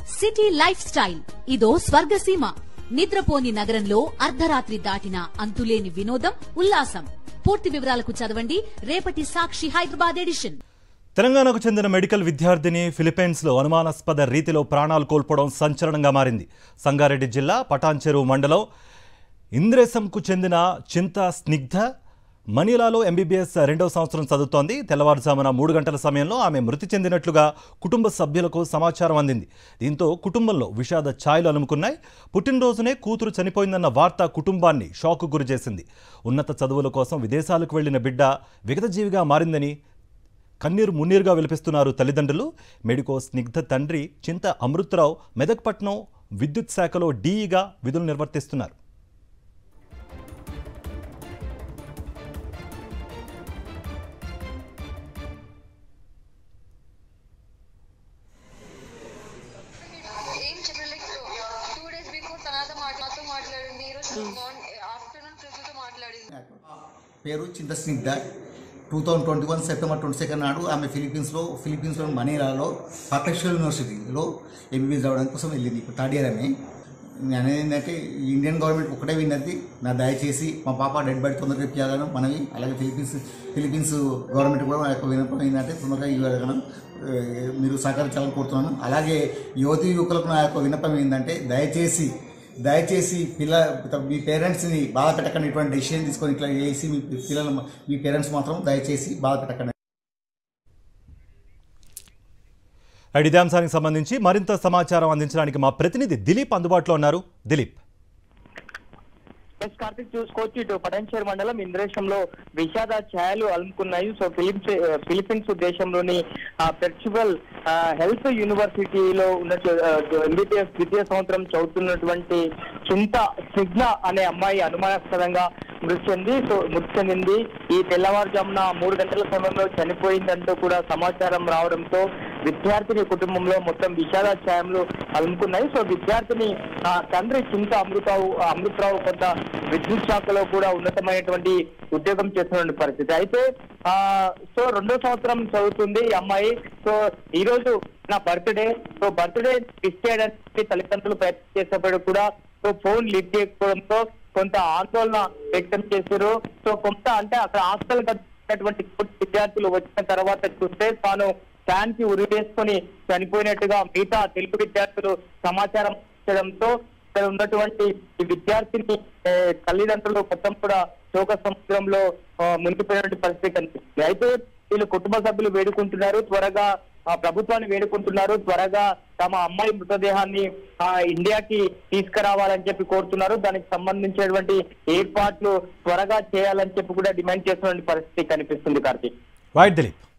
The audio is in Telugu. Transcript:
సిటీ లైఫ్ స్టైల్ ఇదో స్వర్గసీమ నిద్రపోని నగరంలో అర్ధరాత్రి దాటిన అంతులేని వినోదం ఉల్లాసం పూర్తి వివరాలకు చదవండి రేపటి సాక్షి హైదరాబాద్ ఎడిషన్ తెలంగాణకు చెందిన మెడికల్ విద్యార్థిని ఫిలిప్పైన్స్లో అనుమానాస్పద రీతిలో ప్రాణాలు కోల్పోవడం సంచలనంగా మారింది సంగారెడ్డి జిల్లా పటాన్చెరువు మండలం ఇంద్రేశంకు చెందిన చింత స్నిగ్ధ మనీలాలో ఎంబీబీఎస్ రెండవ సంవత్సరం చదువుతోంది తెల్లవారుజామున మూడు గంటల సమయంలో ఆమె మృతి చెందినట్లుగా కుటుంబ సభ్యులకు సమాచారం అందింది దీంతో కుటుంబంలో విషాద ఛాయలు అలుముకున్నాయి పుట్టినరోజునే కూతురు చనిపోయిందన్న వార్త కుటుంబాన్ని షాకు గురిచేసింది ఉన్నత చదువుల కోసం విదేశాలకు వెళ్లిన బిడ్డ విగతజీవిగా మారిందని కన్నీరు మున్నీరుగా విలిపిస్తున్నారు తల్లిదండ్రులు మెడికో స్నిగ్ధ తండ్రి చింత అమృతరావు మెదక్పట్నం విద్యుత్ శాఖలో డీఈగా విధులు నిర్వర్తిస్తున్నారు ఏం చెప్పలేదు టూ డేస్ బిఫోర్ తనతో మాట్లా- నాతో మాట్లాడింది ఈరోజు ఆఫ్టర్నూన్ పృథ్వీతో మాట్లాడింది పేరు Chinta Snigdha two thousand twenty one September twenty second నాడు ఆమె ఫిలిపీన్స్లో ఫిలిపీన్స్లో మనీరాలో పర్ఫెక్చువల్ యూనివర్సిటీలో ఎంబీబీఎస్ చదవడం కోసం వెళ్ళింది ఇప్పుడు థర్డ్ ఇయర్ అని నేను అనేది ఏంటంటే ఈ ఇండియన్ గవర్నమెంట్ ఒకటే విన్నది నా దయచేసి మా పాప డెడ్ బాడీ తొందరగా ఇప్పించాలను మనవి అలాగే ఫిలిపీన్స్ ఫిలిపీన్స్ గవర్నమెంట్ కూడా మా యొక్క విన్నపం ఏంటంటే తొందరగా ఇవ్వగలను ఏ, మీరు సహకరించాలని కోరుతున్నాను అలాగే యువతి యువకులకు నా యొక్క విన్నపం ఏంటంటే దయచేసి దయచేసి పిల్ల మీ పేరెంట్స్ని బాధ పెట్టకండి ఇటువంటి డెసిషన్ తీసుకొని ఇట్లా చేసి మీ పిల్లలు మీ పేరెంట్స్ మాత్రం దయచేసి బాధ పెట్టకండి అండ్ ఇదే అంశానికి సంబంధించి మరింత సమాచారం అందించడానికి మా ప్రతినిధి దిలీప్ అందుబాటులో ఉన్నారు దిలీప్ ఎస్ కార్తిక్ చూసుకోవచ్చు ఇటు పటంచేరు మండలం ఇంద్రేశంలో విషాద ఛాయలు అలుముకున్నాయి సో ఫిలిప్స్ ఫిలిప్పీన్స్ దేశంలోని పెర్చువల్ హెల్త్ యూనివర్సిటీలో ఉన్న ఎంబీబీఎస్ ద్వితీయ సంవత్సరం చదువుతున్నటువంటి చింత సిగ్న అనే అమ్మాయి అనుమానాస్పదంగా మృతి చెంది సో మృతి చెందింది ఈ తెల్లవారుజామున మూడు గంటల సమయంలో చనిపోయిందంటూ కూడా సమాచారం రావడంతో విద్యార్థిని కుటుంబంలో మొత్తం విషాద ఛాయలు అలుముకున్నాయి సో విద్యార్థిని ఆ, తండ్రి చింత అమృతరావు అమృతరావు కొంత విద్యుత్ శాఖలో కూడా ఉన్నతమైనటువంటి ఉద్యోగం చేస్తున్న పరిస్థితి అయితే ఆ సో రెండో సంవత్సరం చదువుతుంది ఈ అమ్మాయి సో ఈ రోజు నా బర్త్డే సో బర్త్డే విష్ చేయడానికి తల్లిదండ్రులు ప్రయత్నం చేసేప్పుడు కూడా సో ఫోన్ లిఫ్ట్ చేయకపోవడంతో కొంత ఆందోళన వ్యక్తం చేశారు సో కొంత అంటే అక్కడ హాస్టల్ కట్టినటువంటి విద్యార్థులు వచ్చిన తర్వాత చూస్తే తాను ఫ్యాన్ కి ఉరి వేసుకొని చనిపోయినట్టుగా మిగతా తెలుగు విద్యార్థులు సమాచారం ఇచ్చడంతో ఇక్కడ ఉన్నటువంటి ఈ విద్యార్థిని ఏ, తల్లిదండ్రులు మొత్తం కూడా శోక సముద్రంలో ఆ, మునిగిపోయినటువంటి పరిస్థితి కనిపిస్తుంది అయితే వీళ్ళు కుటుంబ సభ్యులు వేడుకుంటున్నారు త్వరగా ఆ ప్రభుత్వాన్ని వేడుకుంటున్నారు త్వరగా తమ అమ్మాయి మృతదేహాన్ని ఆ ఇండియాకి తీసుకురావాలని చెప్పి కోరుతున్నారు దానికి సంబంధించినటువంటి ఏర్పాట్లు త్వరగా చేయాలని చెప్పి కూడా డిమాండ్ చేస్తున్న పరిస్థితి కనిపిస్తుంది కార్తీక్ రైట్ దిలీప్